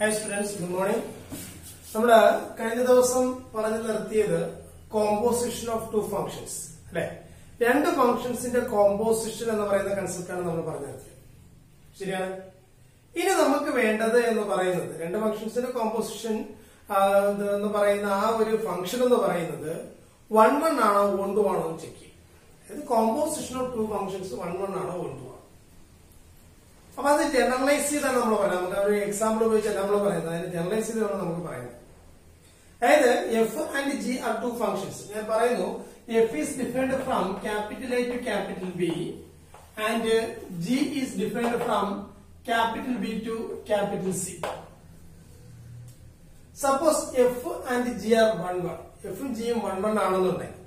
Hi students good morning നമ്മള് കഴിഞ്ഞ ദിവസം പറഞ്ഞു നിർത്തിയത് കോമ്പോസിഷൻ ഓഫ് ടു ഫംഗ്ഷൻസ് അല്ലെ രണ്ട് ഫംഗ്ഷൻസിന്റെ കോമ്പോസിഷൻ എന്ന് പറയുന്ന കൺസെപ്റ്റാണ് നമ്മൾ പറഞ്ഞു നിർത്തിയത് ശരിയാണ് ഇനി നമുക്ക് വേണ്ടത് എന്ന് പറയുന്നത് രണ്ട് ഫംഗ്ഷൻസിന്റെ കോമ്പോസിഷൻ എന്ന് പറയുന്ന ആ ഒരു ഫംഗ്ഷൻ എന്ന് പറയുന്നത് വൺ വൺ ആണോ വൺ ടു ആണോ എന്ന് ചെക്ക് ചെയ്യും അതായത് composition of two functions one one ആണോ വൺ ടു ആണോ അപ്പൊ അത് ജനറലൈസ് ചെയ്താണ് നമ്മൾ പറയുന്നത് നമുക്ക് ഒരു എക്സാമ്പിൾ ഉപയോഗിച്ചാണ് നമ്മൾ പറയുന്നത് അതിന് ജനറലൈസ് ചെയ്താണ് നമുക്ക് പറയുന്നത് അതായത് F and G are two functions ഞാൻ പറയുന്നു F is different from capital A to capital B and G is different from capital B to capital C suppose F and G are one one എഫും ജിയും one one ആണെന്നുണ്ടെങ്കിൽ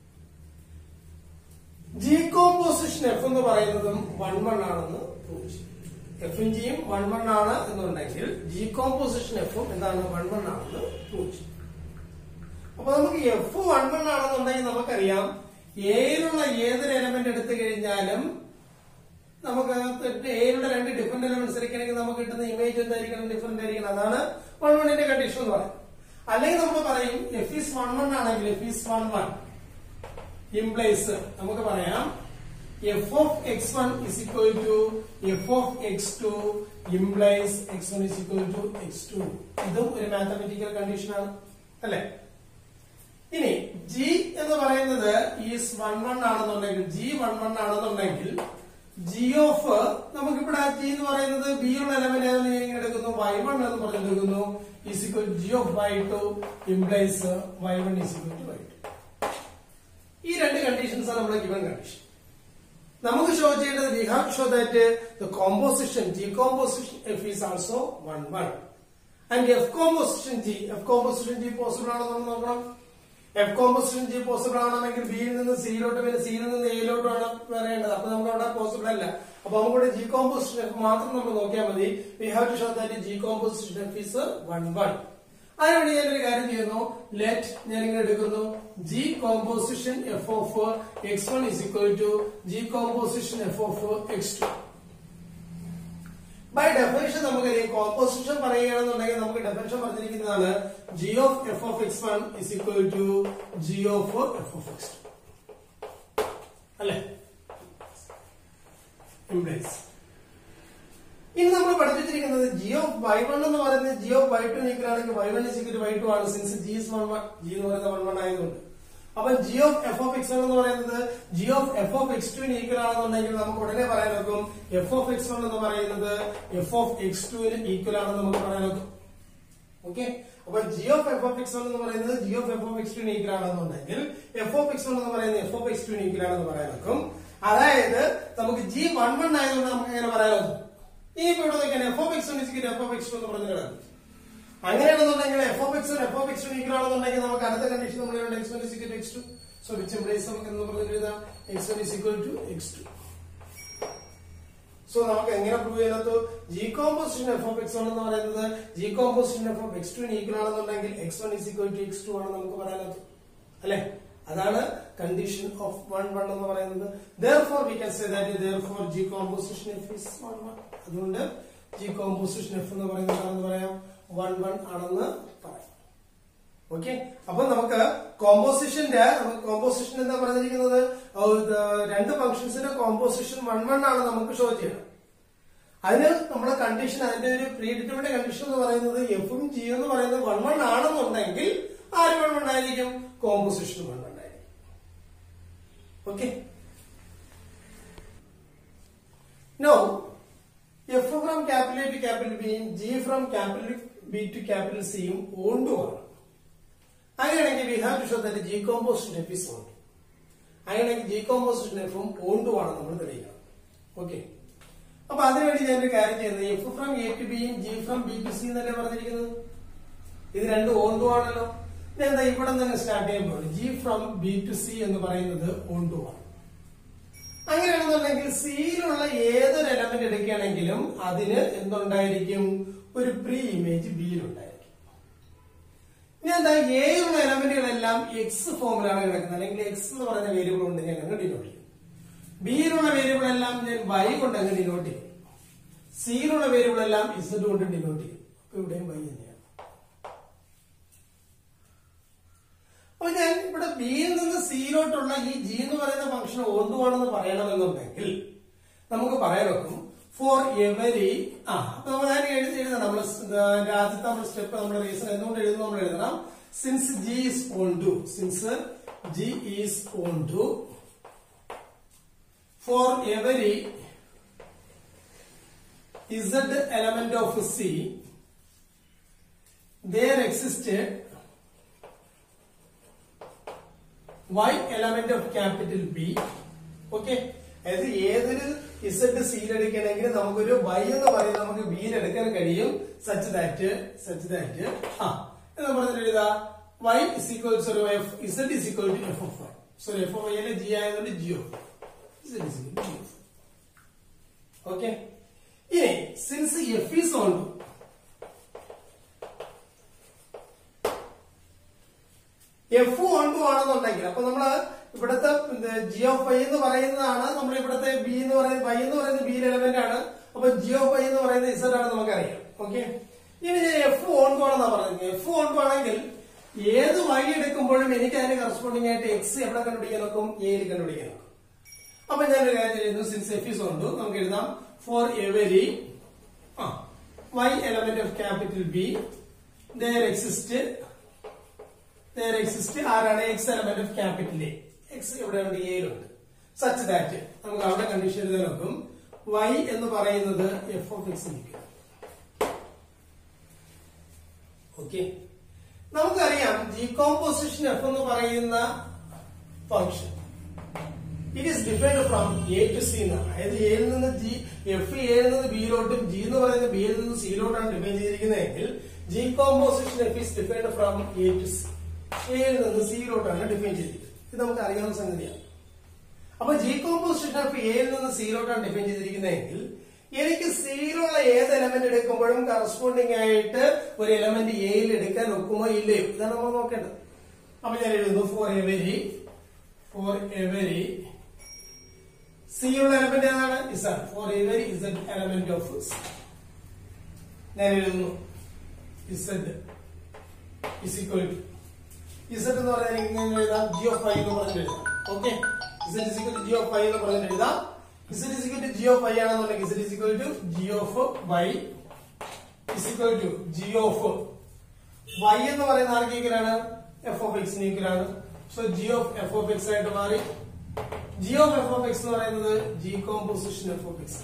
G composition F എന്ന് പറയുന്നതും one one ആണെന്ന് prove ചെയ്യും എഫും ജിയും one one ആണ് എന്നുണ്ടെങ്കിൽ ജി കോമ്പോസിഷൻ എഫും എന്താണ് വൺ വൺ ആണെന്ന് പ്രൂവ് ചെയ്യും അപ്പൊ നമുക്ക് എഫ് വൺ വൺ ആണെന്നുണ്ടെങ്കിൽ നമുക്കറിയാം എയിലുള്ള ഏതൊരു എലമെന്റ് എടുത്തു കഴിഞ്ഞാലും നമുക്ക് എയുടെ രണ്ട് ഡിഫറെന്റ് എലമെന്റ്സ് എടുക്കണമെങ്കിൽ നമുക്ക് കിട്ടുന്ന ഇമേജ് എന്തായിരിക്കണം ഡിഫറെന്റ് ആയിരിക്കണം അതാണ് വൺ വണ്ണിന്റെ കണ്ടീഷൻ എന്ന് പറയുന്നത് അല്ലെങ്കിൽ നമ്മൾ പറയും എഫ് ഈസ് വൺ വൺ ആണെങ്കിൽ F is one one implies നമുക്ക് പറയാം F of X one is equal to F of X two implies X one is equal to X two ഇതും ഒരു മാത്തമെറ്റിക്കൽ കണ്ടീഷൻ ആണ് അല്ലെ ഇനി ജി എന്ന് പറയുന്നത് ഈസ് വൺ വൺ ആണെന്നുണ്ടെങ്കിൽ ജി വൺ വൺ ആണെന്നുണ്ടെങ്കിൽ ജി ഓഫ് നമുക്കിവിടെ ജി എന്ന് പറയുന്നത് ബി ഉള്ള എലമെന്റ് ഏതെന്ന് ഞാൻ ഇങ്ങനെ എടുക്കുന്നു വൈ വൺ എന്ന് പറഞ്ഞെടുക്കുന്നു is equal G of Y two implies Y one is equal to Y two ഈ രണ്ട് കണ്ടീഷൻസ് ആണ് നമ്മുടെ ഗിവൻ കണ്ടീഷൻ നമുക്ക് ഷോ ചെയ്യേണ്ടത് we have show that the composition G composition F is also one one and F composition G F composition G possible ആണോ നമ്മൾ നോക്കണം F composition G possible ആണെങ്കിൽ ബിയിൽ നിന്ന് സിയിലോട്ട് പിന്നെ സിയിൽ നിന്ന് എയിലോട്ടാണ് വരേണ്ടത് അപ്പൊ നമുക്ക് അവിടെ പോസിബിൾ അല്ല അപ്പൊ നമുക്കിവിടെ ജി കോമ്പോസിഷൻ എഫ് മാത്രം നമ്മൾ നോക്കിയാൽ മതി we have to show that G composition F is one one അതിനുവേണ്ടി ഞാനൊരു കാര്യം ചെയ്യുന്നു ലെറ്റ് ഞാൻ ഇങ്ങനെ എടുക്കുന്നു G composition F of X one is equal to G composition F of X two by definition നമുക്കറിയാം കോമ്പോസിഷൻ പറയുകയാണെന്നുണ്ടെങ്കിൽ നമുക്ക് ഡെഫിനിഷൻ പറഞ്ഞിരിക്കുന്നതാണ് G of F of X one is equal to G of F of X two അല്ലെ implies ഇനി നമ്മൾ പഠിപ്പിച്ചിരിക്കുന്നത് G of Y one എന്ന് പറയുന്നത് ജി ഓഫ് വൈ ടു നീക്കലാണെങ്കിൽ Y one is equal Y two ആണ് since G is one one G എന്ന് പറയുന്നത് വൺ വൺ ആയതുകൊണ്ട് അപ്പൊ G of F of X one എന്ന് പറയുന്നത് G of F of X two equal ആണെന്നുണ്ടെങ്കിൽ നമുക്ക് ഉടനെ പറയാൻ നോക്കും എഫ് ഓഫ് എക്സ് വൺ എന്ന് പറയുന്നത് എഫ് ഓഫ് എക്സ് ടുവിന് ഈക്വൽ ആണെന്ന് നമുക്ക് പറയാൻ നോക്കും ഓക്കെ അപ്പൊ G of F of X one എന്ന് പറയുന്നത് G of F of X two equal ആണെന്നുണ്ടെങ്കിൽ എഫ് ഓഫ് എക്സ് വൺ എന്ന് പറയുന്നത് F of X two equal ആണെന്ന് പറയാൻ നോക്കും അതായത് നമുക്ക് ജി വൺ വൺ ആയതുകൊണ്ട് നമുക്ക് എങ്ങനെ പറയാൻ നോക്കും ഇനിയിപ്പോ ഇവിടെ നോക്കിയാൽ F of X one is equal F of X two എന്ന് പറഞ്ഞു കിടക്കും അങ്ങനെയാണെന്നുണ്ടെങ്കിൽ F of X F of X two equal ആണെന്നുണ്ടെങ്കിൽ നമുക്ക് അടുത്ത കണ്ടീഷൻ നമ്മൾ ഇവിടെ X one is equal X two so which implies നമുക്ക് എന്ന് പറഞ്ഞിട്ട് എഴുതാം X one is equal to X two so നമുക്ക് എങ്ങനെ പ്രൂവ് ചെയ്യുന്നത് G composition F of X one എന്ന് പറയുന്നത് G composition F of X two equal ആണെന്നുണ്ടെങ്കിൽ X one is equal to X two ആണ് നമുക്ക് പറയാനത് അല്ലെ അതാണ് കണ്ടീഷൻ ഓഫ് വൺ വൺ എന്ന് പറയുന്നത് therefore we can say that therefore G composition F is one one അതുകൊണ്ട് ജി കോമ്പോസിഷൻ എഫ് എന്ന് പറയുന്നത് എന്താണെന്ന് പറയാം വൺ വൺ ആണെന്ന് പറയാം ഓക്കെ അപ്പൊ നമുക്ക് കോമ്പോസിഷന്റെ കോമ്പോസിഷൻ എന്താ പറഞ്ഞിരിക്കുന്നത് രണ്ട് ഫംഗ്ഷൻസിന്റെ കോമ്പോസിഷൻ വൺ വൺ ആണ് നമുക്ക് ഷോ ചെയ്യണം അതിന് നമ്മുടെ കണ്ടീഷൻ അതിന്റെ ഒരു പ്രീ ഡിറ്റർമിന്റെ കണ്ടീഷൻ എന്ന് പറയുന്നത് എഫും ജി എന്ന് പറയുന്നത് വൺ വൺ ആണെന്നുണ്ടെങ്കിൽ ആര് വൺ വൺ ആയിരിക്കും കോമ്പോസിഷൻ വൺ വൺ ആയിരിക്കും okay no F from capital to capital ബിയും G from capital B to capital സിയും ഓണ്ടുമാണ് അങ്ങനെയാണെങ്കിൽ we have to show that G composition F is onto അങ്ങനെയാണെങ്കിൽ ജി കോമ്പോസിഷൻ എഫും ഓണ്ടുമാണ് നമ്മൾ തെളിയിക്കണം ഓക്കെ അപ്പൊ അതിനുവേണ്ടി ഞാൻ ഒരു കാര്യം ചെയ്യുന്നത് എഫ് ഫ്രം എ ടു ബിയും G from B to C എന്നല്ലേ പറഞ്ഞിരിക്കുന്നത് ഇത് രണ്ടും ഓണ്ടുവാണല്ലോ ഞാൻ എന്താ ഇവിടെ നിന്ന് സ്റ്റാർട്ട് ചെയ്യുമ്പോൾ G from B to C എന്ന് പറയുന്നത് ഓണ്ടുവാണ് അങ്ങനെയാണെന്നുണ്ടെങ്കിൽ സിയിലുള്ള ഏതൊരു എലമെന്റ് എടുക്കുകയാണെങ്കിലും അതിന് എന്തുണ്ടായിരിക്കും ഒരു പ്രീ ഇമേജ് ബിയിലുണ്ടായിരിക്കും ഇനി എന്താ എയുള്ള എലമെന്റുകളെല്ലാം എക്സ് ഫോമിലാണ് കിടക്കുന്നത് അല്ലെങ്കിൽ എക്സ് എന്ന് പറയുന്ന വേരിയബിൾ കൊണ്ട് ഞാൻ അങ്ങ് ഡിനോട്ട് ചെയ്യും ബിയിലുള്ള വേരിയബിൾ എല്ലാം ഞാൻ വൈ കൊണ്ട് അങ്ങ് ഡിനോട്ട് ചെയ്യും സിയിലുള്ള വേരിയബിൾ എല്ലാം ഇസഡ് കൊണ്ട് ഡിനോട്ട് ചെയ്യും അപ്പൊ ഇവിടെയും വൈ തന്നെയാണ് അപ്പൊ ഞാൻ ഇവിടെ ബിയിൽ നിന്ന് സിയിലോട്ടുള്ള ഈ ജി എന്ന് പറയുന്ന ഫംഗ്ഷൻ ഒന്നുവാണെന്ന് പറയണമെന്നുണ്ടെങ്കിൽ നമുക്ക് പറയാൻ വെക്കും ഫോർ എവരി ആ അപ്പൊ നമ്മൾ ഞാൻ എഴുതി എഴുതണം നമ്മൾ ആദ്യത്തെ നമ്മൾ സ്റ്റെപ്പ് നമ്മൾ റീസൺ എന്തുകൊണ്ട് എഴുതുന്നു നമ്മൾ എഴുതണം since G is onto since G is onto for every z element of C, there existed y element of capital B. Okay അതായത് ഏതൊരു ഇസഡ് സീലെടുക്കണമെങ്കിൽ നമുക്കൊരു y എന്ന് പറയുന്നത് നമുക്ക് ബിയിൽ എടുക്കാൻ കഴിയും സച്ച് ദാറ്റ് സച്ച് ദാറ്റ് ആ എന്ന് പറഞ്ഞിട്ട് എഴുതാ y is equal to f z is equal to f of y so F of വൈയിലെ ജി ആയതുകൊണ്ട് G of z is equal to g of okay ഇനി since F is onto F onto ആണെന്നുണ്ടെങ്കിൽ അപ്പൊ നമ്മള് ഇവിടുത്തെ G of I എന്ന് പറയുന്നതാണ് നമ്മൾ ഇവിടുത്തെ ബി എന്ന് പറയുന്നത് വൈ എന്ന് പറയുന്നത് ബി എലമെന്റ് ആണ് അപ്പൊ ജി ഓഫ് ഐ എന്ന് പറയുന്നത് ഇസഡ് ആണ് നമുക്കറിയാം ഓക്കെ ഇനി ഞാൻ എഫ് ഓൺ ടു ആണെന്നാ പറഞ്ഞത് എഫ് ഓൺ ടു ആണെങ്കിൽ ഏത് വൈ എടുക്കുമ്പോഴും എനിക്ക് അതിന് കറസ്പോണ്ടിങ് ആയിട്ട് എക്സ് എവിടെ കണ്ടുപിടിക്കാൻ നോക്കും എയിൽ കണ്ടുപിടിക്കാൻ നോക്കും അപ്പൊ ഞാൻ ഒരു കാര്യം ചെയ്യുന്നു since F is onto നമുക്ക് എഴുതാം for every y element of capital B there exist there exist ആരാണ് x element of capital A x എവിടെയുണ്ട് A യിലുണ്ട് such that നമുക്ക് അവിടെ കണ്ടീഷൻ എഴുതാൻ നോക്കും y എന്ന് പറയുന്നത് f of x നിൽക്കും ഓക്കെ നമുക്കറിയാം ഡീകോമ്പോസിഷൻ എഫ് എന്ന് പറയുന്ന function it is different from A to C എന്നാണ് അതായത് എയിൽ നിന്ന് ജി എഫ് എയിൽ നിന്ന് ബിയിലോട്ടും ജി എന്ന് പറയുന്നത് ബിയിൽ നിന്ന് സിയിലോട്ടാണ് ഡിഫൈൻ ചെയ്തിരിക്കുന്നതെങ്കിൽ G composition F is different from A to C എയിൽ നിന്ന് സിയിലോട്ടാണ് ഡിഫൈൻ ചെയ്തിരിക്കുന്നത് ഇത് നമുക്ക് അറിയാവുന്ന സംഗതിയാണ് അപ്പൊ ജി കോമ്പോസിഷൻ എഫ് എയിൽ നിന്ന് സിയിലോട്ടാണ് ഡിഫൈൻ ചെയ്തിരിക്കുന്നതെങ്കിൽ എനിക്ക് സിയിലുള്ള ഏത് എലമെന്റ് എടുക്കുമ്പോഴും കറസ്പോണ്ടിങ് ആയിട്ട് ഒരു എലമെന്റ് എയിൽ എടുക്കാൻ ഒക്കുമോ ഇല്ലയോ ഇതാണ് നമ്മൾ നോക്കേണ്ടത് അപ്പൊ ഞാൻ എഴുതുന്നു for every for every C ഉള്ള എലമെന്റ് ഏതാണ് Z for every Z element of ഞാൻ എഴുതുന്നു Z is equal to Z എന്ന് പറഞ്ഞാൽ ഇങ്ങനെ എഴുതാം ജി ഓഫ് ഐ എന്ന് പറഞ്ഞിട്ട് എഴുതാം okay Z is equal to G of I എന്ന് പറഞ്ഞിട്ട് എഴുതാം Z is equal to G of I ആണെന്നുണ്ടെങ്കിൽ Z is equal to G of Y is equal to G of Y എന്ന് പറയുന്ന ആർക്ക് ഈക്വലാണ് എഫ് ഓഫ് എക്സിന് ഈക്വലാണ് so G of F of X ആയിട്ട് മാറി G of F of X എന്ന് പറയുന്നത് G composition F of X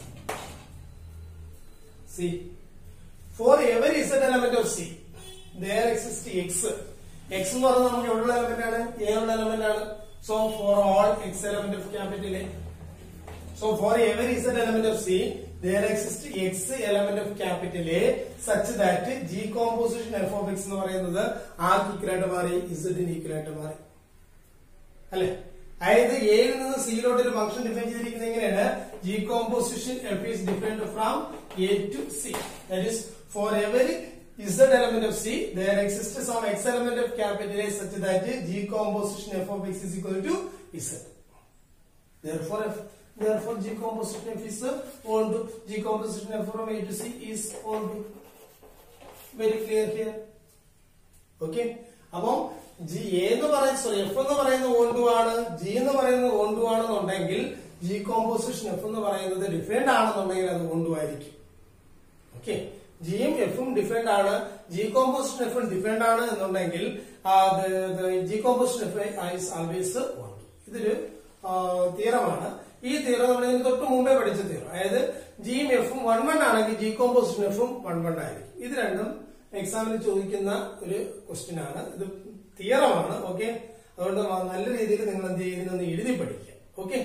C for every Z element of C there exist X X എന്ന് പറയുന്നത് നമുക്ക് എവിടെയുള്ള എലമെന്റ് ആണ് എ ഉള്ള എലമെന്റ് ആണ് so for all X element of capital A so for every Z element of C there exists x element of capital A such that G composition f of x എന്ന് പറയുന്നത് ആർക്ക് equal ആയിട്ട് മാറി z ന് equal ആയിട്ട് മാറി അല്ലെ അതായത് എയിൽ നിന്ന് സിയിലോട്ട് ഒരു ഫംഗ്ഷൻ ഡിഫൈൻ ചെയ്തിരിക്കുന്നത് എങ്ങനെയാണ് G composition F is different from A to C that is for every z element of C, there exists some x element of capital A such that G composition f of x is equal to Z. Therefore, f, therefore G composition f is on to G composition f from A to C is on to. Very clear here. Okay അപ്പം G എന്ന് പറയുന്ന sorry F എന്ന് പറയുന്നത് ഓണ്ടു ആണ് G എന്ന് പറയുന്നത് ഓണ്ടു ആണെന്നുണ്ടെങ്കിൽ G composition F എന്ന് പറയുന്നത് ഡിഫറെന്റ് ആണെന്നുണ്ടെങ്കിൽ അത് ഓണ്ടു ആയിരിക്കും ഓക്കെ ജിയും എഫും ഡിഫറെന്റ് ആണ് ജി കോമ്പോസിഷൻ എഫും ഡിഫറെന്റ് ആണ് എന്നുണ്ടെങ്കിൽ G composition F is always onto ഇതൊരു തീറമാണ് ഈ തീറം നമ്മൾ ഇതിന് തൊട്ട് മുമ്പേ പഠിച്ച തീറം അതായത് ജിയും എഫും വൺ വൺ ആണെങ്കിൽ ജി കോമ്പോസിഷൻ എഫും വൺ വൺ ആയിരിക്കും ഇത് രണ്ടും എക്സാമിന് ചോദിക്കുന്ന ഒരു ക്വസ്റ്റ്യൻ ആണ് ഇത് തിയറമാണ് ഓക്കെ അതുകൊണ്ട് നല്ല രീതിയിൽ നിങ്ങൾ എന്ത് ചെയ്യും ഇതിനൊന്ന് എഴുതി പഠിക്കുക ഓക്കെ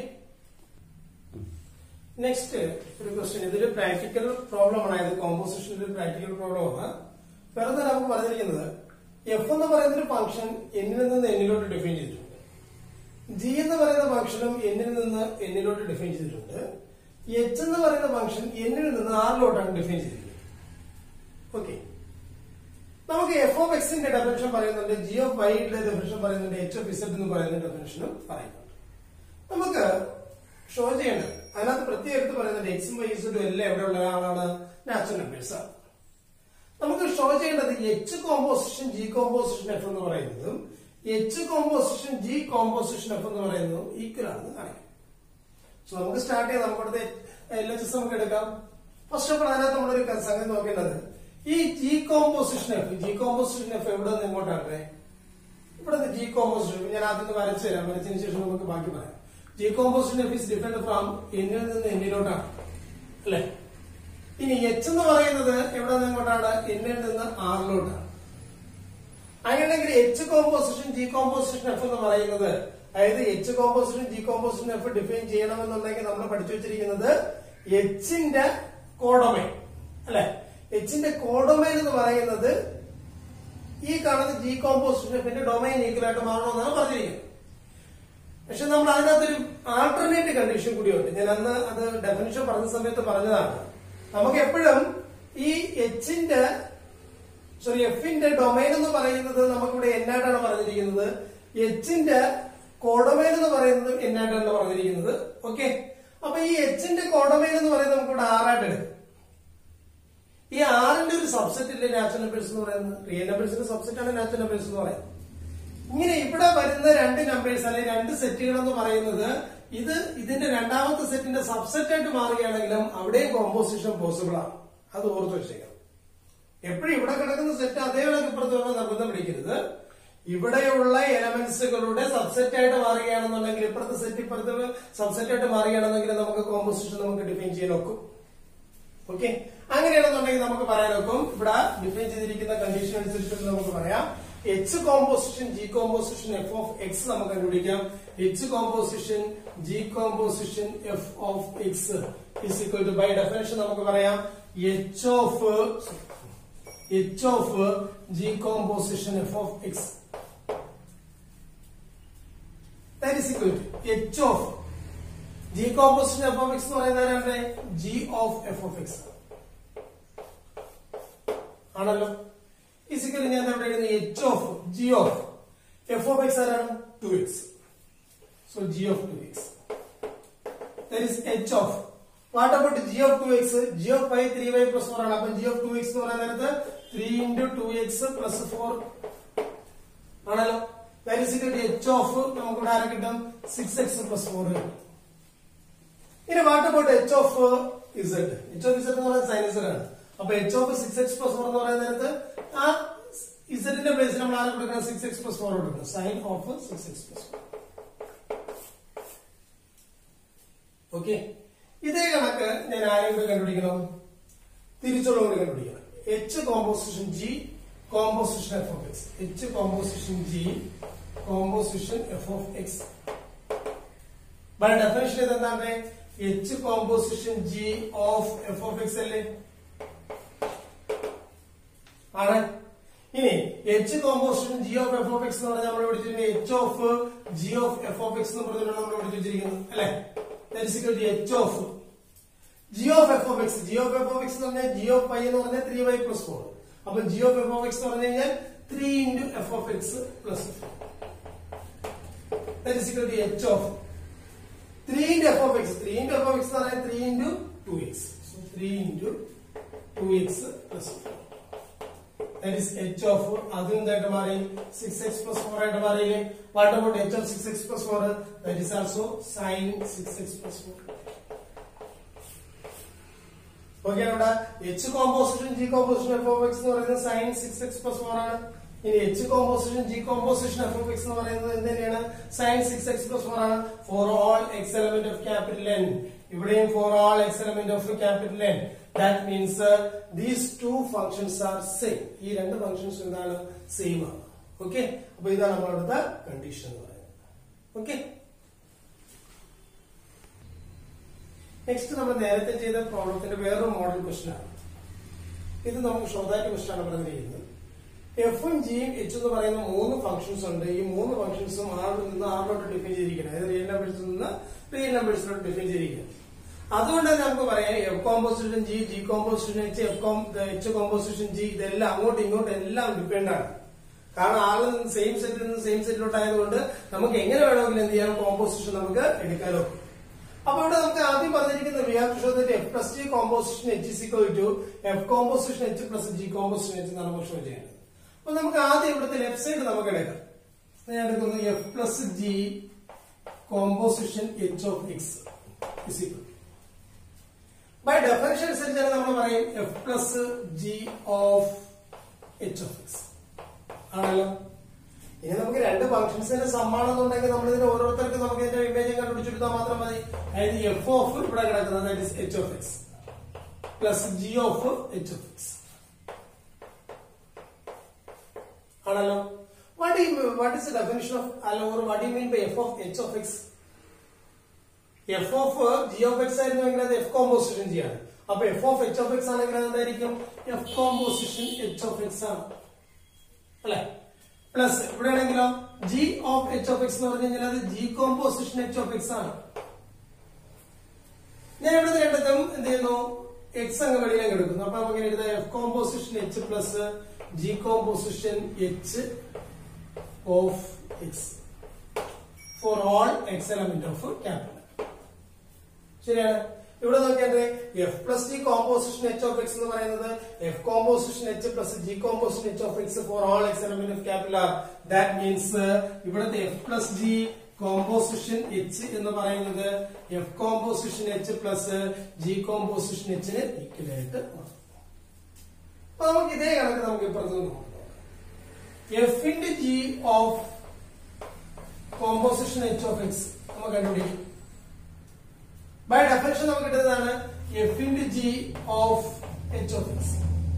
നെക്സ്റ്റ് ഒരു ക്വസ്റ്റ്യൻ ഇതൊരു പ്രാക്ടിക്കൽ പ്രോബ്ലം ആണ് ഇത് കോമ്പോസിഷൻ ഒരു പ്രാക്ടിക്കൽ പ്രോബ്ലം ആണ് വേറെ നമുക്ക് പറഞ്ഞിരിക്കുന്നത് എഫ് എന്ന് പറയുന്ന ഒരു ഫംഗ്ഷൻ എന്നിൽ നിന്ന് എന്നിലോട്ട് ഡിഫൈൻ ചെയ്തിട്ടുണ്ട് ജി എന്ന് പറയുന്ന ഫംഗ്ഷനും എന്നിൽ നിന്ന് എന്നിലോട്ട് ഡിഫൈൻ ചെയ്തിട്ടുണ്ട് എച്ച് എന്ന് പറയുന്ന ഫംഗ്ഷൻ എന്നിൽ നിന്ന് ആറിലോട്ടാണ് ഡിഫൈൻ ചെയ്തിരിക്കുന്നത് ഓക്കെ നമുക്ക് എഫ് ഓഫ് എക്സിന്റെ ഡെഫിനേഷൻ പറയുന്നുണ്ട് ജി ഓഫ് വൈയുടെ ഡെഫിനേഷൻ പറയുന്നുണ്ട് എച്ച് ഓഫ് ഇസഡ് എന്ന് പറയുന്ന ഡെഫിനേഷനും പറയുന്നുണ്ട് നമുക്ക് ഷോ ചെയ്യേണ്ടത് അതിനകത്ത് പ്രത്യേകം എടുത്ത് പറയുന്നുണ്ട് എക്സും വൈ ഇസഡും എല്ലാം എവിടെയുള്ള ആളാണ് നാച്ചുറൽ നമ്പേഴ്സ് ആണ് നമുക്ക് ഷോ ചെയ്യേണ്ടത് H composition G composition F എന്ന് പറയുന്നതും H composition G composition F എന്ന് പറയുന്നതും ഈക്വൽ ആണെന്ന് കാണിക്കും സോ നമുക്ക് സ്റ്റാർട്ട് ചെയ്യാം നമുക്ക് ഇവിടുത്തെ എൽ എച്ച് എസ് നമുക്ക് എടുക്കാം ഫസ്റ്റ് ഓഫ് ഓൾ അതിനകത്ത് നമ്മളൊരു ക- സംഗതി നോക്കേണ്ടത് ഈ G composition F G composition F എവിടെ നിന്ന് ഇങ്ങോട്ടാണ് ഇവിടെ ജി കോമ്പോസിഷൻ ഞാൻ ആദ്യം ഒന്ന് വരച്ചു തരാം വരച്ചതിന് ശേഷം നമുക്ക് ബാക്കി പറയാം G composition F is different from എന്നിൽ നിന്ന് എന്നിലോട്ടാണ് അല്ലെ ഇനി എച്ച് എന്ന് പറയുന്നത് എവിടെ നിന്ന് ഇങ്ങോട്ടാണ് എന്നിൽ നിന്ന് ആറിലോട്ടാണ് അങ്ങനെയാണെങ്കിൽ H composition G composition F എന്ന് പറയുന്നത് അതായത് H composition G composition F define ചെയ്യണമെന്നുണ്ടെങ്കിൽ നമ്മൾ പഠിച്ചു വെച്ചിരിക്കുന്നത് എച്ചിന്റെ കോഡൊമൈൻ അല്ലെ എച്ചിന്റെ കോഡൊമൈൻ എന്ന് പറയുന്നത് ഈ കാണുന്ന ജി കോമ്പോസിഷൻ എഫിന്റെ ഡൊമൈൻ ഈക്വൽ ആയിട്ട് മാറണമെന്നാണ് പറഞ്ഞിരിക്കുന്നത് പക്ഷെ നമ്മൾ അതിനകത്തൊരു ആൾട്ടർനേറ്റ് കണ്ടീഷൻ കൂടിയുണ്ട് ഞാൻ അന്ന് അത് ഡെഫിനിഷൻ പറഞ്ഞ സമയത്ത് പറഞ്ഞതാണ് നമുക്ക് എപ്പോഴും ഈ എച്ചിന്റെ സോറി എഫിന്റെ ഡൊമൈൻ എന്ന് പറയുന്നത് നമുക്കിവിടെ എന്നായിട്ടാണ് പറഞ്ഞിരിക്കുന്നത് എച്ചിന്റെ കോഡൊമൈൻ എന്ന് പറയുന്നത് എന്നായിട്ടാണ് പറഞ്ഞിരിക്കുന്നത് ഓക്കെ അപ്പൊ ഈ എച്ചിന്റെ കോഡൊമൈൻ എന്ന് പറയുന്നത് നമുക്കിവിടെ ആറായിട്ട് എടുക്കും ഈ ആറിന്റെ ഒരു സബ്സെറ്റ് ഇല്ലേ നാച്ചുറൽ നമ്പേഴ്സ് എന്ന് പറയുന്നത് റിയൽ നമ്പേഴ്സിന്റെ സബ്സെറ്റ് ആണ് നാച്ചുറൽ നമ്പേഴ്സ് എന്ന് പറയുന്നത് ഇങ്ങനെ ഇവിടെ വരുന്ന രണ്ട് നമ്പേഴ്സ് അല്ലെങ്കിൽ രണ്ട് സെറ്റുകൾ എന്ന് പറയുന്നത് ഇത് ഇതിന്റെ രണ്ടാമത്തെ സെറ്റിന്റെ സബ്സെറ്റ് ആയിട്ട് മാറുകയാണെങ്കിലും അവിടെയും കോമ്പോസിഷൻ പോസിബിൾ ആണ് അത് ഓർത്ത് വെച്ചേക്കണം എപ്പോഴും ഇവിടെ കിടക്കുന്ന സെറ്റ് അതേപോലെ ഇപ്പുറത്ത് വന്ന് നിർബന്ധം പിടിക്കരുത് ഇവിടെയുള്ള എലമെന്റ്സുകളുടെ സബ്സെറ്റ് ആയിട്ട് മാറുകയാണെന്നുണ്ടെങ്കിൽ ഇപ്പുറത്തെ സെറ്റ് ഇപ്പുറത്തെ സബ്സെറ്റ് ആയിട്ട് മാറുകയാണെന്നുണ്ടെങ്കിൽ നമുക്ക് കോമ്പോസിഷൻ നമുക്ക് ഡിഫൈൻ ചെയ്യാൻ ഒക്കും ഓക്കെ അങ്ങനെയാണെന്നുണ്ടെങ്കിൽ നമുക്ക് പറയാൻ ഒക്കും ഇവിടെ ഡിഫൈൻ ചെയ്തിരിക്കുന്ന കണ്ടീഷൻ അനുസരിച്ച് നമുക്ക് പറയാം H composition G composition F of X നമുക്ക് കണ്ടുപിടിക്കാം H composition G composition F of X is equal to by definition നമുക്ക് പറയാം H of H of G composition F of X that is equal to H of G composition F of X എന്ന് പറയുന്നത് G of F of X ആണല്ലോ physically ഞാൻ അവിടെ എഴുതുന്ന H of G of F of X ആരാണ് two X so G of two X there is H of what about G of two X G of Y three Y plus four ആണ് അപ്പൊ G of two X എന്ന് പറയുന്ന നേരത്ത് three into two X plus four ആണല്ലോ that is equal to H of നമുക്ക് ഇവിടെ ആരെ കിട്ടും സിക്സ് എക്സ് പ്ലസ് ഫോർ ഇനി what about H of Z H of Z എന്ന് പറയുന്നത് സൈനസഡ് ആണ് അപ്പൊ H of six X plus four എന്ന് പറയുന്ന നേരത്ത് ആ ഇസഡിന്റെ പ്ലേസിൽ നമ്മൾ ആരെ കൊടുക്കണം സിക്സ് എക്സ് പ്ലസ് ഫോർ കൊടുക്കണം sine of six X plus four okay ഇതേ കണക്ക് ഞാൻ ആരെയും കൂടെ കണ്ടുപിടിക്കണം തിരിച്ചുള്ള കൂടി കണ്ടുപിടിക്കണം h composition G composition F of x h composition G composition F of x by definition ഇതെന്താണ് h composition g of F of x അല്ലേ ആണ് ഇനി h composition g of F of X എന്ന് പറഞ്ഞാൽ നമ്മൾ പഠിച്ചിട്ടുണ്ട് H of G of F of X എന്ന് പറഞ്ഞിട്ടാണ് നമ്മൾ പഠിച്ചു വെച്ചിരിക്കുന്നത് അല്ലെ h of G of F of x G of F of X എന്ന് പറഞ്ഞാൽ ജി ഓഫ് വൈ എന്ന് പറഞ്ഞാൽ ത്രീ വൈ പ്ലസ് ഫോർ അപ്പൊ G of F of X എന്ന് പറഞ്ഞു കഴിഞ്ഞാൽ three into f of x plus h of three into f of x three into f of X എന്ന് പറഞ്ഞാൽ three into two X so three into two X plus that is h of അതും എന്തായിട്ട് മാറി 6x plus 4 ആയിട്ട് മാറിയില്ലേ what about h of 6x plus 4 that is also sin 6x plus 4 okay അവിടെ h composition g composition f of x എന്ന് പറയുന്നത് sin 6x plus 4 ആണ് ഇനി h composition g composition f of x എന്ന് പറയുന്നത് എന്ത് തന്നെയാണ് sin 6x plus 4 ആണ് for all x element of capital N ഇവിടെയും for all x element of capital N that means uh, these two functions are same ഈ രണ്ട് functions എന്താണ് same ആണ് ഓക്കെ അപ്പൊ ഇതാണ് നമ്മളുടെ കണ്ടീഷൻ എന്ന് പറയുന്നത് ഓക്കെ നെക്സ്റ്റ് നമ്മൾ നേരത്തെ ചെയ്ത പ്രോബ്ലത്തിന്റെ വേറൊരു മോഡൽ ക്വസ്റ്റൻ ആണ് ഇത് നമുക്ക് ഷോർട്ടായിട്ട് ക്വസ്റ്റൻ ആണ് പറഞ്ഞിരിക്കുന്നത് എഫും ജിയും എച്ച് എന്ന് പറയുന്ന മൂന്ന് ഫംഗ്ഷൻസ് ഉണ്ട് ഈ മൂന്ന് ഫംഗ്ഷൻസും ആറിൽ നിന്ന് ആറിലോട്ട് ഡിഫൈൻ ചെയ്തിരിക്കണം അതായത് റിയൽ നമ്പേഴ്സിൽ നിന്ന് റിയൽ നമ്പേഴ്സിലോട്ട് ഡിഫൈൻ ചെയ്തിരിക്കണം അതുകൊണ്ട് തന്നെ നമുക്ക് പറയാം f composition g g composition h f com h composition g ഇതെല്ലാം അങ്ങോട്ടും ഇങ്ങോട്ടും എല്ലാം ഡിപ്പെൻഡ് ആണ് കാരണം ആളിൽ നിന്ന് സെയിം സെറ്റിൽ നിന്ന് സെയിം സെറ്റിലോട്ട് ആയതുകൊണ്ട് നമുക്ക് എങ്ങനെ വേണമെങ്കിലും എന്ത് ചെയ്യാം കോമ്പോസിഷൻ നമുക്ക് എടുക്കാനോ അപ്പൊ ഇവിടെ നമുക്ക് ആദ്യം പറഞ്ഞിരിക്കുന്ന we have to show that f plus g composition h is equal to F composition h plus g composition H എന്നാണ് നമുക്ക് ഷോ ചെയ്യേണ്ടത് അപ്പൊ നമുക്ക് ആദ്യം ഇവിടുത്തെ ലെഫ്റ്റ് സൈഡ് നമുക്ക് എടുക്കാം ഞാൻ എടുക്കുന്നു f plus g composition H of X is equal by definition അനുസരിച്ചാണ് നമ്മൾ പറയും f plus g of H of X ആണല്ലോ ഇനി നമുക്ക് രണ്ട് ഫംഗ്ഷൻസിന്റെ സമ്മാണെന്നുണ്ടെങ്കിൽ നമ്മൾ ഇതിന് ഓരോരുത്തർക്ക് നമുക്ക് ഇതിന്റെ ഇമേജ് കണ്ടുപിടിച്ചെടുത്താൽ മാത്രം മതി അതായത് എഫ് ഓഫ് ഇവിടെ കിടക്കുന്നത് that is H of x plus g of H of X ആണല്ലോ what what is definition of അല്ല or what you mean by f of H of X F of G of x ആയിരുന്നെങ്കിൽ അത് f composition g ആണ് അപ്പൊ f of H of x ആണെങ്കിൽ അത് എന്തായിരിക്കും f composition H of x ആണ് അല്ലെ പ്ലസ് ഇവിടെ ആണെങ്കിലോ g of H of X എന്ന് പറഞ്ഞു കഴിഞ്ഞാൽ അത് g composition H of x ആണ് ഞാൻ ഇവിടെ രണ്ടത്തും എന്ത് ചെയ്യുന്നു എക്സ് അങ്ങ് വെളിയിലേക്ക് എടുക്കുന്നു അപ്പൊ നമുക്ക് എഴുതാം f composition h plus g composition H of x for all X element of capital ശരിയാണ് ഇവിടെ നോക്കിയാൽ f plus g composition H of X എന്ന് പറയുന്നത് f composition h plus g composition H of x for all X element of capital R that means ഇവിടുത്തെ f plus g composition h എന്ന് പറയുന്നത് f composition h plus g composition എച്ചിന് ഈക്വലായിട്ട് അപ്പൊ നമുക്ക് ഇതേ കണക്ക് നമുക്ക് ഇപ്പുറത്ത് നോക്കാം എഫിന്റെ g of composition H of X നമുക്ക് കണ്ടുപിടിക്കും ബൈ ഡെഫിനേഷൻ നമുക്ക് കിട്ടുന്നതാണ് f into g of H of x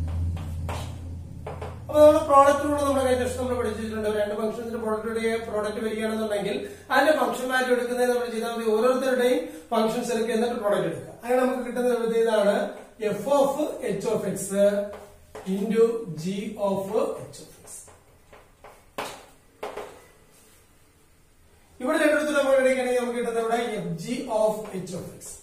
അപ്പൊ നമ്മുടെ പ്രോഡക്റ്റിലൂടെ നമ്മുടെ കഴിഞ്ഞ വർഷം നമ്മൾ പഠിച്ചിട്ടുണ്ട് രണ്ട് ഫംഗ്ഷൻസിന്റെ പ്രോഡക്റ്റിന്റെ പ്രോഡക്റ്റ് വരികയാണെന്നുണ്ടെങ്കിൽ അതിന്റെ ഫംഗ്ഷൻ വാല്യൂ എടുക്കുന്നത് നമ്മൾ ചെയ്താൽ മതി ഓരോരുത്തരുടെയും ഫംഗ്ഷൻസ് എടുക്കുക എന്നിട്ട് പ്രോഡക്റ്റ് എടുക്കുക അങ്ങനെ നമുക്ക് കിട്ടുന്ന ഇതാണ് f of H of X into g of H of x ഇവിടെ രണ്ടിടത്ത് നമ്മൾ എടുക്കുകയാണെങ്കിൽ നമുക്ക് കിട്ടുന്നത് ഇവിടെ f g of H of x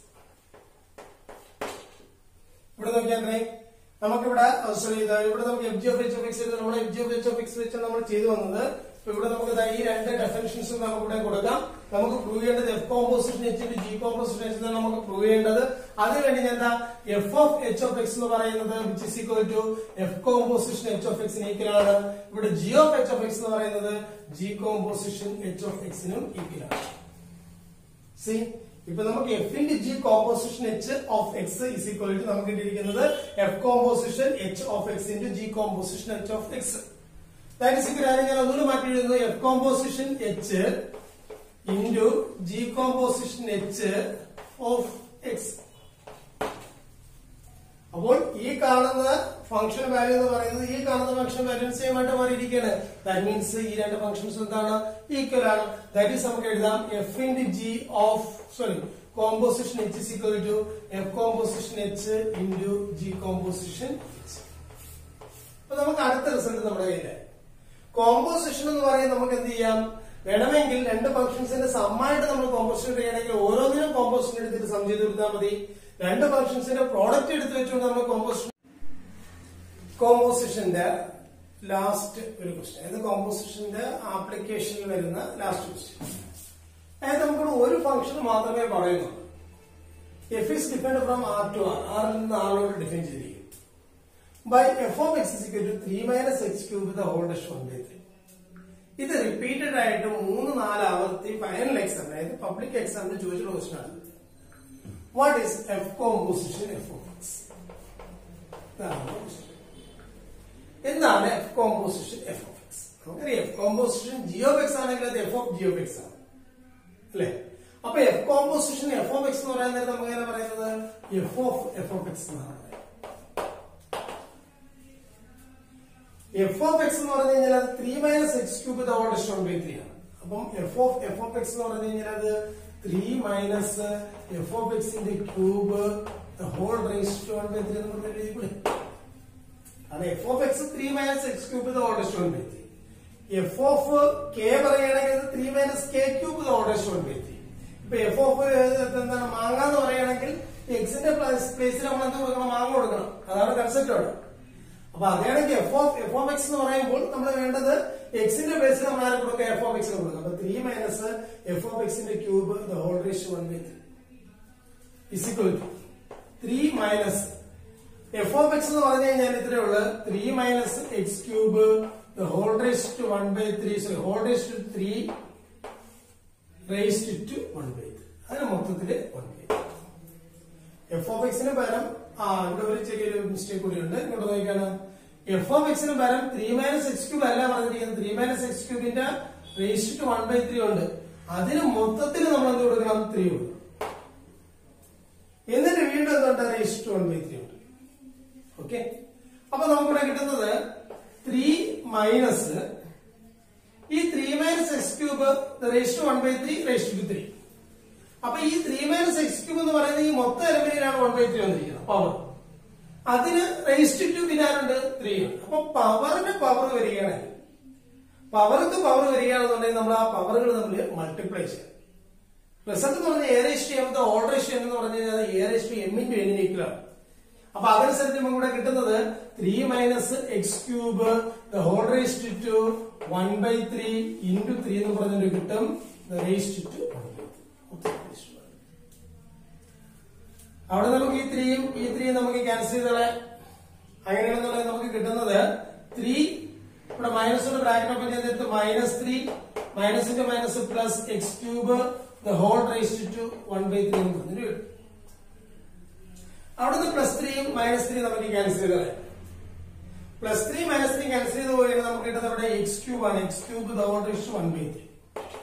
ഇവിടെ നോക്കിയാൽ നമുക്കിവിടെ സോറി ഇവിടെ നമുക്ക് f g of H of x നമ്മൾ f g of H of x വെച്ച് നമ്മൾ ചെയ്തു വന്നത് ഇപ്പൊ ഇവിടെ നമുക്ക് ദാ ഈ രണ്ട് ഡെഫിനിഷൻസും നമുക്ക് ഇവിടെ കൊടുക്കാം നമുക്ക് പ്രൂവ് ചെയ്യേണ്ടത് F composition H G composition H എന്നാണ് നമുക്ക് പ്രൂവ് ചെയ്യേണ്ടത് അതിനുവേണ്ടി ഞാൻ എന്താ F of H of X എന്ന് പറയുന്നത് which is equal to F composition H of എക്സിന് ഈക്വൽ ആണ് ഇവിടെ G of H of X എന്ന് പറയുന്നത് ജി കോമ്പോസിഷൻ എച്ച് ഓഫ് എക്സിനും ഈക്വൽ ആണ് സി ഇപ്പൊ നമുക്ക് എഫിന്റെ G composition H of X is equal to നമുക്ക് കിട്ടിയിരിക്കുന്നത് F composition H of X into g composition H of X that is equal ആണെങ്കിൽ ഞാൻ ഒന്നുകൂടി മാറ്റി എഴുതുന്നു f composition h into g composition H of x അപ്പോൾ ഈ കാണുന്ന ഫംഗ്ഷൻ വാല്യൂ എന്ന് പറയുന്നത് ഈ കാണുന്ന ഫംഗ്ഷൻ വാല്യൂ സെയിം ആയിട്ട് മാറിയിരിക്കുകയാണ് ദാറ്റ് മീൻസ് ഈ രണ്ട് ഫംഗ്ഷൻസ് എന്താണ് ഈക്വൽ ആണ് ദാറ്റ് ഈസ് നമുക്ക് എഴുതാം f into g of sorry composition h is equal to F composition h into g composition അപ്പൊ നമുക്ക് അടുത്ത റിസൾട്ട് നമ്മുടെ കയ്യിലായി കോമ്പോസിഷൻ എന്ന് പറയുന്നത് നമുക്ക് എന്ത് ചെയ്യാം വേണമെങ്കിൽ രണ്ട് ഫംഗ്ഷൻസിന്റെ സമ്മായിട്ട് നമ്മൾ കോമ്പോസിഷൻ ചെയ്യണമെങ്കിൽ ഓരോന്നിനും കോമ്പോസിഷൻ എടുത്തിട്ട് സം ചെയ്ത് കൊടുത്താൽ മതി രണ്ട് ഫംഗ്ഷൻസിന്റെ പ്രോഡക്റ്റ് എടുത്ത് വെച്ചുകൊണ്ട് നമ്മൾ കോമ്പോസിഷൻ കോമ്പോസിഷന്റെ ലാസ്റ്റ് ഒരു ക്വസ്റ്റ്യൻ അതായത് കോമ്പോസിഷന്റെ ആപ്ലിക്കേഷനിൽ വരുന്ന ലാസ്റ്റ് ക്വസ്റ്റ്യൻ അതായത് നമുക്കിവിടെ ഒരു ഫംഗ്ഷൻ മാത്രമേ പറയുന്നുള്ളൂ f is defined from R to R ആറിൽ നിന്ന് ആറിലോട്ട് ഡിഫൈൻ ചെയ്തിരിക്കും by f of x is equal to three minus x cube the whole dash one by three ഇത് റിപ്പീറ്റഡ് ആയിട്ട് മൂന്ന് നാല് ആവർത്തി ഫൈനൽ എക്സാം അതായത് പബ്ലിക് എക്സാമിന് ചോദിച്ചുള്ള ക്വസ്റ്റൻ ആണ് what is f composition F of x എന്താണ് f composition F of x നമുക്കറിയാം f composition g of x ആണെങ്കിൽ അത് f of G of x ആണ് അല്ലെ അപ്പൊ f composition F of X എന്ന് പറയുന്ന നേരം നമുക്ക് എങ്ങനെ പറയുന്നത് F of F of x എന്നാണ് പറയുന്നത് എഫ് ഓഫ് എക്സ് എന്ന് പറഞ്ഞു കഴിഞ്ഞാൽ അത് three minus x cube the order stone by three ആണ് അപ്പം f of F of X എന്ന് പറഞ്ഞു കഴിഞ്ഞാൽ അത് ത്രീ മൈനസ് എഫ് ഓഫ് എക്സിന്റെ cube whole raise stone by three എന്ന് പറഞ്ഞിട്ട് എഴുതിക്കൂടെ അത് f of x three minus x cube the order stone by three f of k പറയുകയാണെങ്കിൽ അത് three minus k cube the order stone by three ഇപ്പൊ f of എന്താണ് മാങ്ങ എന്ന് പറയുകയാണെങ്കിൽ എക്സിന്റെ പ്ലേസിൽ നമ്മൾ എന്ത് കൊടുക്കണം മാങ്ങ കൊടുക്കണം അതാണ് കൺസെപ്റ്റ് അവിടെ അപ്പൊ അതാണെങ്കിൽ f of F of X എന്ന് പറയുമ്പോൾ നമ്മൾ വേണ്ടത് എക്സിന്റെ പ്ലേസിൽ നമ്മൾ ആരെ കൊടുക്കുക എഫ് ഓഫ് എക്സിന് കൊടുക്കുക അപ്പൊ ത്രീ മൈനസ് എഫ് ഓഫ് എക്സിന്റെ cube the whole ratio one by three is equal to three minus f of X എന്ന് പറഞ്ഞു കഴിഞ്ഞാൽ ഇത്രയേ ഉള്ളൂ three minus x cube whole raise to one by three sorry whole raise to three raise to one by three അതിന് മൊത്തത്തില് one by f of എക്സിന് പകരം ആ ഇവിടെ ഒരു ചെറിയൊരു മിസ്റ്റേക്ക് കൂടി ഉണ്ട് ഇങ്ങോട്ട് നോക്കിയാണ് എഫ് ഓഫ് എക്സിന് പകരം ത്രീ മൈനസ് എക്സ് ക്യൂബ് അല്ല പറഞ്ഞിരിക്കുന്നത് ത്രീ മൈനസ് എക്സ് ക്യൂബിന്റെ raise to one by three ഉണ്ട് അതിന് മൊത്തത്തിൽ നമ്മൾ എന്ത് കൊടുക്കണം ത്രീ കൊടുക്കണം എന്നിട്ട് വീണ്ടും എന്തുണ്ട് raise to one by three ഉണ്ട് ഓക്കെ അപ്പൊ നമുക്കിവിടെ കിട്ടുന്നത് ത്രീ മൈനസ് ഈ three minus x cube raise to one by three raise to three അപ്പൊ ഈ ത്രീ മൈനസ് എക്സ് ക്യൂബ് എന്ന് പറയുന്നത് ഈ മൊത്തം എലമെന്റിനാണ് വൺ ബൈ ത്രീ വന്നിരിക്കുന്നത് പവർ അതിന് റേസ്റ്റ് ടു പിന്നെ ആരുണ്ട് ത്രീ ഉണ്ട് അപ്പൊ പവറിന് പവർ വരികയാണെങ്കിൽ പവർക്ക് പവർ വരികയാണെന്നുണ്ടെങ്കിൽ നമ്മൾ ആ പവറുകൾ തമ്മിൽ മൾട്ടിപ്ലൈ ചെയ്യാം റിസൾട്ട് എന്ന് പറഞ്ഞാൽ എ റേസ്റ്റ് ചെയ്യാമത്തെ ഓൾ റേസ്റ്റ് എന്ന് പറഞ്ഞു കഴിഞ്ഞാൽ എ റേസ്റ്റ് എം ഇൻറ്റു എന്നിന് ഈക്വൽ ആണ് അപ്പൊ അതനുസരിച്ച് നമുക്ക് ഇവിടെ കിട്ടുന്നത് three minus x cube whole raised to one by three into three എന്ന് പറഞ്ഞിട്ട് കിട്ടും റേസ്റ്റ് ടു വൺ ബൈ ത്രീ അവിടെ നമുക്ക് ഈ ത്രീയും ഈ ത്രീയും നമുക്ക് ക്യാൻസൽ ചെയ്തോളെ അങ്ങനെയാണെന്നുണ്ടെങ്കിൽ നമുക്ക് കിട്ടുന്നത് ത്രീ ഇവിടെ മൈനസ് കൊണ്ട് ബ്രാക്കറ്റ് ഓപ്പൺ ചെയ്തിട്ട് മൈനസ് ത്രീ മൈനസിന്റെ minus plus x cube the whole raised to one by three എന്ന് പറഞ്ഞിട്ട് കിട്ടും അവിടുന്ന് പ്ലസ് ത്രീയും മൈനസ് ത്രീ നമുക്ക് ക്യാൻസൽ ചെയ്തോളെ plus three minus three cancel ചെയ്ത് പോയി നമുക്ക് കിട്ടുന്നത് ഇവിടെ എക്സ് ക്യൂബ് ആണ് x cube the whole raised one by three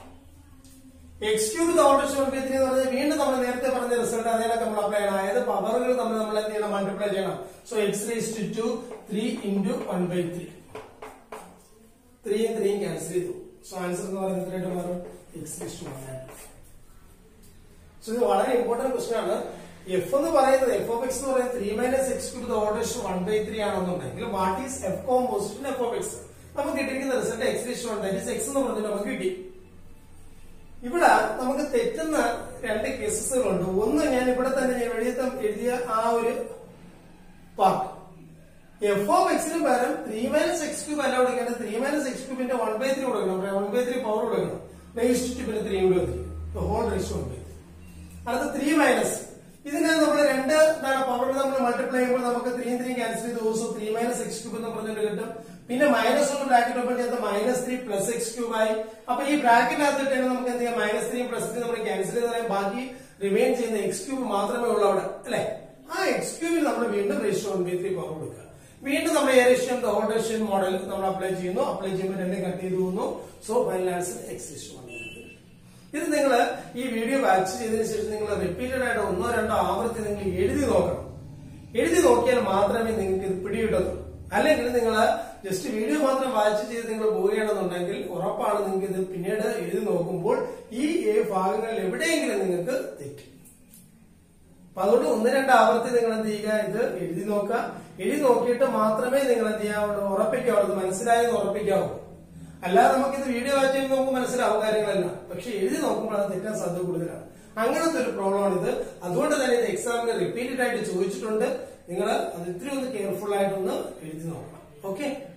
x cube order one by three എന്ന് പറഞ്ഞാൽ വീണ്ടും നമ്മൾ നേരത്തെ പറഞ്ഞ റിസൾട്ട് അതിനൊക്കെ നമ്മൾ അപ്ലൈ ചെയ്യണം അതായത് പവറുകൾ നമ്മൾ നമ്മൾ എന്ത് ചെയ്യണം മൾട്ടിപ്ലൈ ചെയ്യണം so x raised to three into one by three ത്രീയും ത്രീയും ക്യാൻസൽ ചെയ്തു സോ ആൻസർ എന്ന് പറയുന്നത് എത്രയായിട്ട് മാറും എക്സ് റേസ്റ്റ് വൺ സോ ഇത് വളരെ ഇമ്പോർട്ടന്റ് ക്വസ്റ്റൻ ആണ് എഫ് എന്ന് പറയുന്നത് എഫ് ഓഫ് എക്സ് എന്ന് പറയുന്നത് three minus x cube order one by three ആണെന്നുണ്ടെങ്കിൽ what is f composition F of X നമുക്ക് കിട്ടിയിരിക്കുന്ന result x raised one that is x എന്ന് പറഞ്ഞിട്ട് നമുക്ക് കിട്ടി ഇവിടെ നമുക്ക് തെറ്റുന്ന രണ്ട് കേസസുകളുണ്ട് ഒന്ന് ഞാൻ ഇവിടെ തന്നെ ഞാൻ എഴുതിയ എഴുതിയ ആ ഒരു പാർട്ട് എഫ് ഓഫ് എക്സിന് പകരം ത്രീ മൈനസ് എക്സ് ക്യൂബ് അല്ല കൊടുക്കേണ്ടത് ത്രീ മൈനസ് എക്സ് ക്യൂബിന്റെ വൺ ബൈ ത്രീ കൊടുക്കണം വൺ ബൈ ത്രീ പവർ കൊടുക്കണം റേസ്റ്റ് ടു പിന്നെ ത്രീ കൂടി വന്നിരിക്കും whole raised one by three അടുത്ത ത്രീ മൈനസ് ഇതിനെ നമ്മൾ രണ്ട് പവർ നമ്മൾ മൾട്ടിപ്ലൈ ചെയ്യുമ്പോൾ നമുക്ക് ത്രീ ത്രീ ക്യാൻസൽ ചെയ്ത് ദിവസം ത്രീ മൈനസ് എക്സ് ക്യൂബ് എന്ന് പറഞ്ഞിട്ട് കിട്ടും പിന്നെ മൈനസ് ഒന്ന് ബ്രാക്കറ്റ് ഓപ്പൺ ചെയ്ത് minus three plus x cube ആയി അപ്പൊ ഈ ബ്രാക്കറ്റിനകത്തിട്ട് നമുക്ക് എന്ത് ചെയ്യാം മൈനസ് ത്രീ പ്ലസ് ത്രീ നമ്മൾ ക്യാൻസൽ ചെയ്ത് കളയാം ബാക്കി റിമെയിൻ ചെയ്യുന്ന എക്സ് ക്യൂബ് മാത്രമേ ഉള്ളൂ അവിടെ അല്ലെ ആ എക്സ് ക്യൂബിൽ നമ്മൾ വീണ്ടും ratio one by three power കൊടുക്കുക വീണ്ടും നമ്മൾ ഏറേഷ്യൻ ഹോൾഡേഷ്യൻ മോഡൽ നമ്മൾ അപ്ലൈ ചെയ്യുന്നു അപ്ലൈ ചെയ്യുമ്പോൾ രണ്ടും കട്ട് ചെയ്ത് പോകുന്നു so final answer x ratio one ഇത് നിങ്ങൾ ഈ വീഡിയോ വാച്ച് ചെയ്തതിനു ശേഷം നിങ്ങൾ റിപ്പീറ്റഡ് ആയിട്ട് ഒന്നോ രണ്ടോ ആവർത്തി നിങ്ങൾ എഴുതി നോക്കണം എഴുതി നോക്കിയാൽ മാത്രമേ നിങ്ങൾക്ക് ഇത് പിടികിട്ടത്തുള്ളൂ അല്ലെങ്കിൽ നിങ്ങൾ ജസ്റ്റ് വീഡിയോ മാത്രം വാച്ച് ചെയ്ത് നിങ്ങൾ പോവുകയാണെന്നുണ്ടെങ്കിൽ ഉറപ്പാണ് നിങ്ങൾക്ക് ഇത് പിന്നീട് എഴുതി നോക്കുമ്പോൾ ഈ ഏഴ് ഭാഗങ്ങളിൽ എവിടെയെങ്കിലും നിങ്ങൾക്ക് തെറ്റും അപ്പൊ അതുകൊണ്ട് ഒന്ന് രണ്ട് ആവർത്തി നിങ്ങൾ എന്ത് ചെയ്യുക ഇത് എഴുതി നോക്കുക എഴുതി നോക്കിയിട്ട് മാത്രമേ നിങ്ങൾ എന്ത് ചെയ്യാവുള്ളൂ ഉറപ്പിക്കാവുള്ളൂ ഇത് മനസ്സിലായെന്ന് ഉറപ്പിക്കാവൂ അല്ലാതെ നമുക്കിത് വീഡിയോ വാച്ച് ചെയ്യുമ്പോൾ നമുക്ക് മനസ്സിലാവും കാര്യങ്ങളെല്ലാം പക്ഷെ എഴുതി നോക്കുമ്പോൾ അത് തെറ്റാൻ സാധ്യത കൂടുതലാണ് അങ്ങനത്തെ ഒരു പ്രോബ്ലമാണ് ഇത് അതുകൊണ്ട് തന്നെ ഇത് എക്സാമിന് റിപ്പീറ്റഡ് ആയിട്ട് ചോദിച്ചിട്ടുണ്ട് നിങ്ങൾ അത് ഇത്തിരി ഒന്ന് കെയർഫുൾ ആയിട്ടൊന്ന് എഴുതി നോക്കണം ഓക്കെ